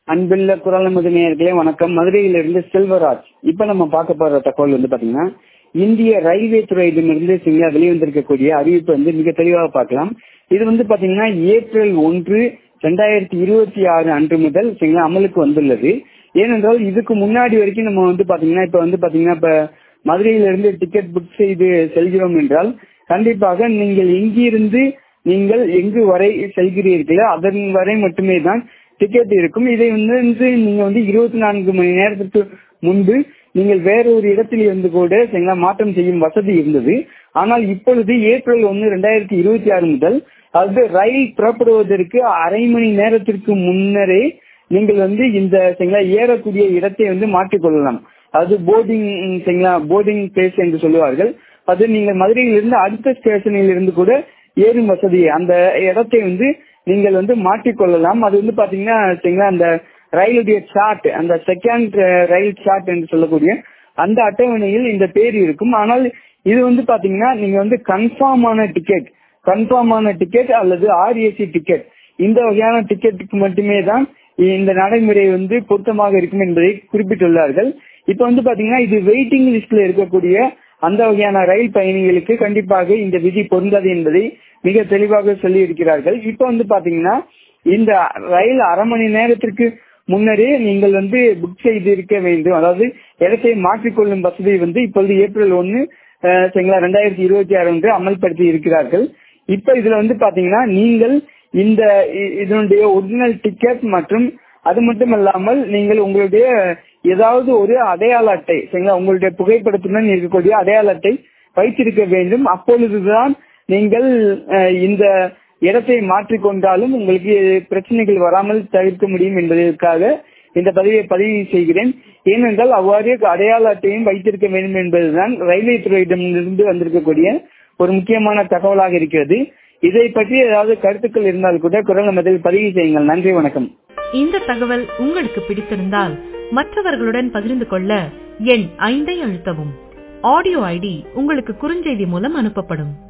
அன்புள்ள குரல் நமது நேயர்களே வணக்கம் மதுரையிலிருந்து செல்வராஜ் இப்ப நம்ம பார்க்க போற தகவல் வந்து பாத்தீங்கன்னா இந்திய ரயில்வே துறையிடமிருந்து சரிங்களா வெளிவந்திருக்கக்கூடிய அறிவிப்பு வந்து மிக தெளிவாக பார்க்கலாம் இது வந்து பாத்தீங்கன்னா ஏப்ரல் ஒன்று ரெண்டாயிரத்தி இருபத்தி ஆறு அன்று முதல் சரிங்களா அமலுக்கு வந்துள்ளது ஏனென்றால் இதுக்கு முன்னாடி வரைக்கும் நம்ம வந்து பாத்தீங்கன்னா இப்ப வந்து பாத்தீங்கன்னா இப்ப மதுரையிலிருந்து டிக்கெட் புக் செய்து செல்கிறோம் என்றால் கண்டிப்பாக நீங்கள் எங்கிருந்து நீங்கள் எங்கு வரை செல்கிறீர்களோ அதன் வரை மட்டுமே தான் டிக்கெட் இருக்கும் இதை வந்து நீங்க வந்து இருபத்தி நான்கு மணி நேரத்திற்கு முன்பு நீங்கள் வேற ஒரு இடத்தில் இருந்து கூட சரிங்களா மாற்றம் செய்யும் வசதி இருந்தது ஆனால் இப்பொழுது ஏப்ரல் ஒன்னு ரெண்டாயிரத்தி இருபத்தி ஆறு முதல் அது ரயில் புறப்படுவதற்கு அரை மணி நேரத்திற்கு முன்னரே நீங்கள் வந்து இந்த சரிங்களா ஏறக்கூடிய இடத்தை வந்து மாற்றிக்கொள்ளலாம் அது போர்டிங் சரிங்களா போர்டிங் பிளேஸ் என்று சொல்லுவார்கள் அது நீங்கள் மதுரையிலிருந்து அடுத்த ஸ்டேஷனில் இருந்து கூட ஏறும் வசதி அந்த இடத்தை வந்து நீங்கள் வந்து மாற்றிக்கொள்ளலாம் அது வந்து பாத்தீங்கன்னா சரிங்களா அந்த ரயிலுடைய சார்ட் அந்த செகண்ட் ரயில் சார்ட் என்று சொல்லக்கூடிய அந்த அட்டவணையில் இந்த பேர் இருக்கும் ஆனால் இது வந்து பாத்தீங்கன்னா நீங்க வந்து கன்ஃபார்மான டிக்கெட் கன்ஃபார்மான டிக்கெட் அல்லது ஆர்ஏசி டிக்கெட் இந்த வகையான டிக்கெட்டுக்கு மட்டுமே தான் இந்த நடைமுறை வந்து பொருத்தமாக இருக்கும் என்பதை குறிப்பிட்டுள்ளார்கள் இப்ப வந்து பாத்தீங்கன்னா இது வெயிட்டிங் லிஸ்ட்ல இருக்கக்கூடிய அந்த வகையான ரயில் பயணிகளுக்கு கண்டிப்பாக இந்த விதி பொருந்தாது என்பதை மிக தெளிவாக சொல்லி இருக்கிறார்கள் இப்ப வந்து பாத்தீங்கன்னா இந்த ரயில் அரை மணி நேரத்திற்கு முன்னரே நீங்கள் வந்து புக் செய்து இருக்க வேண்டும் அதாவது இடத்தை மாற்றிக்கொள்ளும் வசதி வந்து இப்பொழுது ஏப்ரல் ஒன்னு சரிங்களா ரெண்டாயிரத்தி இருபத்தி ஆறு ஒன்று அமல்படுத்தி இருக்கிறார்கள் இப்ப இதுல வந்து பாத்தீங்கன்னா நீங்கள் இந்த இதனுடைய ஒரிஜினல் டிக்கெட் மற்றும் அது மட்டும் இல்லாமல் நீங்கள் உங்களுடைய ஏதாவது ஒரு அடையாள அட்டை சரிங்களா உங்களுடைய புகைப்படத்துடன் இருக்கக்கூடிய அடையாள அட்டை வைத்திருக்க வேண்டும் அப்பொழுதுதான் நீங்கள் இந்த இடத்தை மாற்றிக்கொண்டாலும் உங்களுக்கு பிரச்சனைகள் வராமல் தவிர்க்க முடியும் என்பதற்காக இந்த பதிவை பதிவு செய்கிறேன் ஏனென்றால் அவ்வாறு அடையாள அட்டையும் வைத்திருக்க வேண்டும் என்பதுதான் ரயில்வே துறையிடமிருந்து வந்திருக்கக்கூடிய ஒரு முக்கியமான தகவலாக இருக்கிறது இதை பற்றி ஏதாவது கருத்துக்கள் இருந்தால் கூட குரல் நமதில் பதிவு செய்யுங்கள் நன்றி வணக்கம் இந்த தகவல் உங்களுக்கு பிடித்திருந்தால் மற்றவர்களுடன் பகிர்ந்து கொள்ள எண் ஐந்தை அழுத்தவும் ஆடியோ ஐடி உங்களுக்கு குறுஞ்செய்தி மூலம் அனுப்பப்படும்